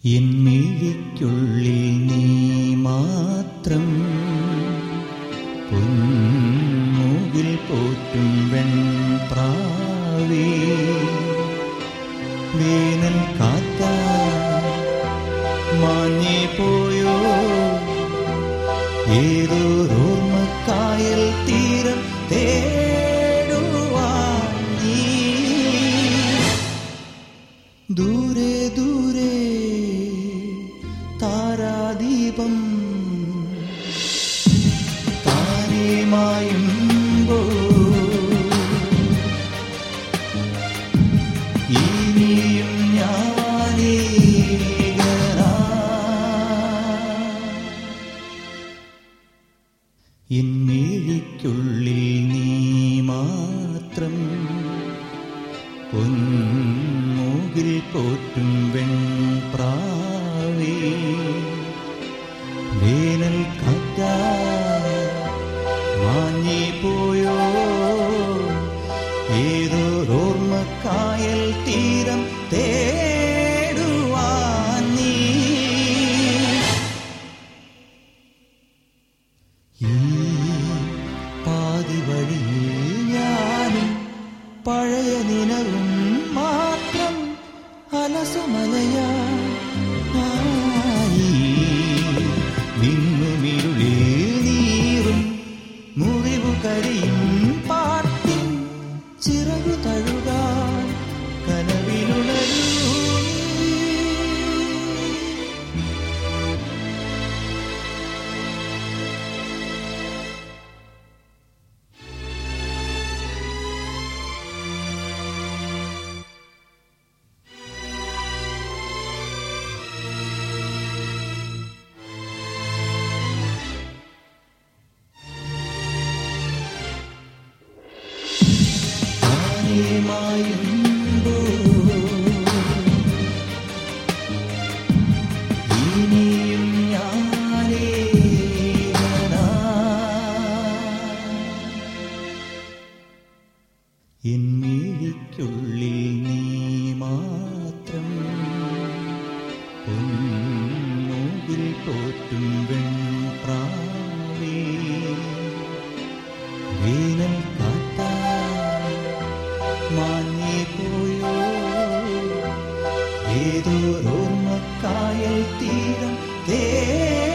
എന്നിഴിക്കുള്ളിൽ നീ മാത്രം പൊന്മുകിൽ പോറ്റും വെൺപ്രാവേ വേനൽ കാത്ത മാഞ്ഞേ പോയോ ഏതോരോർമ്മക്കായൽ തീരം തേടുവാൻ നീ ദൂരെ ദൂരെ താരാദീപം താനേ മായുമ്പോ ഇനിയും ഞാനേകനാ എന്നിഴിക്കുള്ളിൽ നീ മാത്രം പൊന്മുകിൽ പോറ്റും വെൺപ്രാവേ വേനൽ കാറ്റ മാഞ്ഞേ പോയോ ഏതോരോർമ്മക്കായൽ തീരം തേടുവാൻ നീ ഈ പാതി വഴിയിൽ ഞാനും പഴയ നിലവും മാത്രം അലസമലയായി വിങ്ങുമിരുളിൽ നീറും മുറിവു കരിയും പാട്ടിൻ ചിറകു തഴുകാൻ കനവിലുണരൂ നീ. മായുമ്പോ ഇനിയും ഞാനേകനാ എന്നിഴിക്കുള്ളിൽ നീ മാത്രം പൊന്മുകിൽ പോറ്റും വെൺപ്രാവേ വേനൽ കാറ്റാ മാഞ്ഞേ പോയോ ഏതോരോർമ്മക്കായൽ തീരം തേ